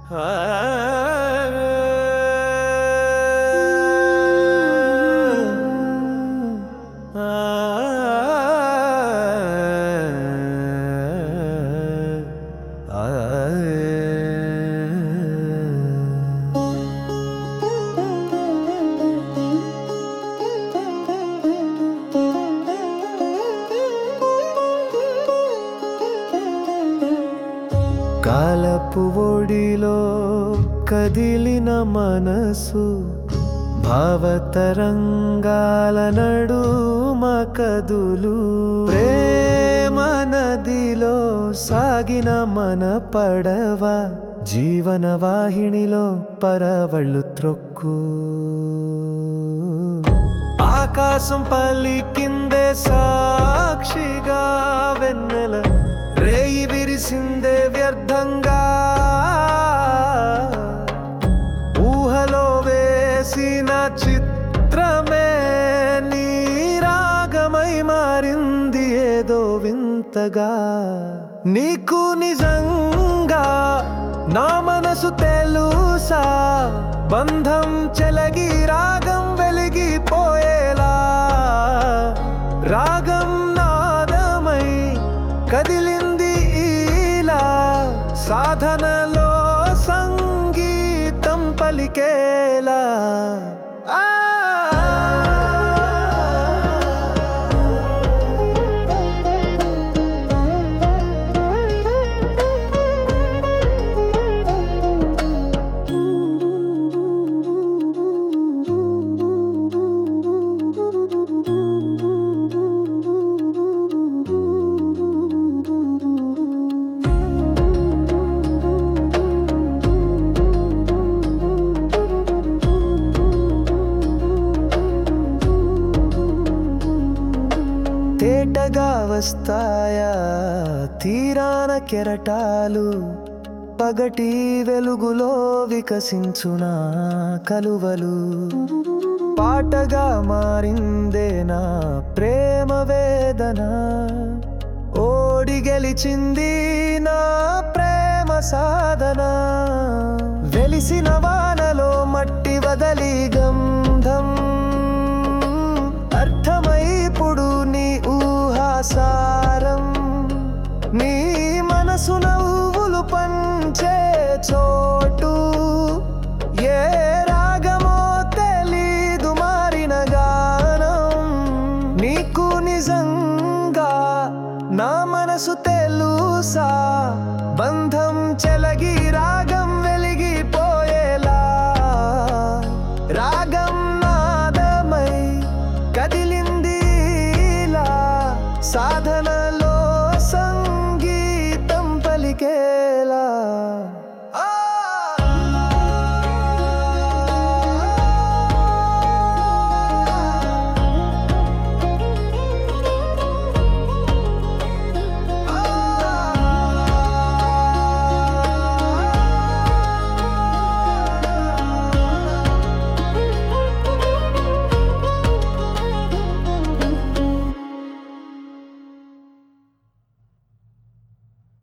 కాలపు ఒడిలో కదిలిన మనసు భావతరంగాల నడుమ కదులు ప్రేమ నదిలో సాగిన మన పడవ జీవన వాహినిలో పరవళ్ళు త్రొక్కు ఆకాశం పలికిందే సాక్షిగా వెన్నెల రేయి విరిసిందే వ్యర్థంగా ఊహలో వేసిన చిత్రమే నీ రాగమై మారింది ఏదో వింతగా నీకు నిజంగా నా మనసు తెలుసా బంధం చెలగి రాగం వెలిగిపోయేలా రాగం నాదమై కదిలింది ఇలా సాధనలో సంగీతం పలికేలా ఆ తేటగా వస్తాయా తీరాన కెరటాలు పగటి వెలుగులో వికసించున కలువలు పాటగా మారిందే నా ప్రేమ వేదన ఓడి గెలిచింది నా ప్రేమ సాధన వెలిసిన వానలో మట్టి వదలి గంధం అర్థమైపుడు నీ ఊహాసారం నీ మనసు నవ్వులు పంచే చోటు ఏ రాగమో తెలీదు మారిన గానం నీకు నిజంగా నా మనసు తెలుసా బంధం చెలగి రాగం వెలిగిపోయేలా రాగం నాదమై కదిలింది ఇలా సాధన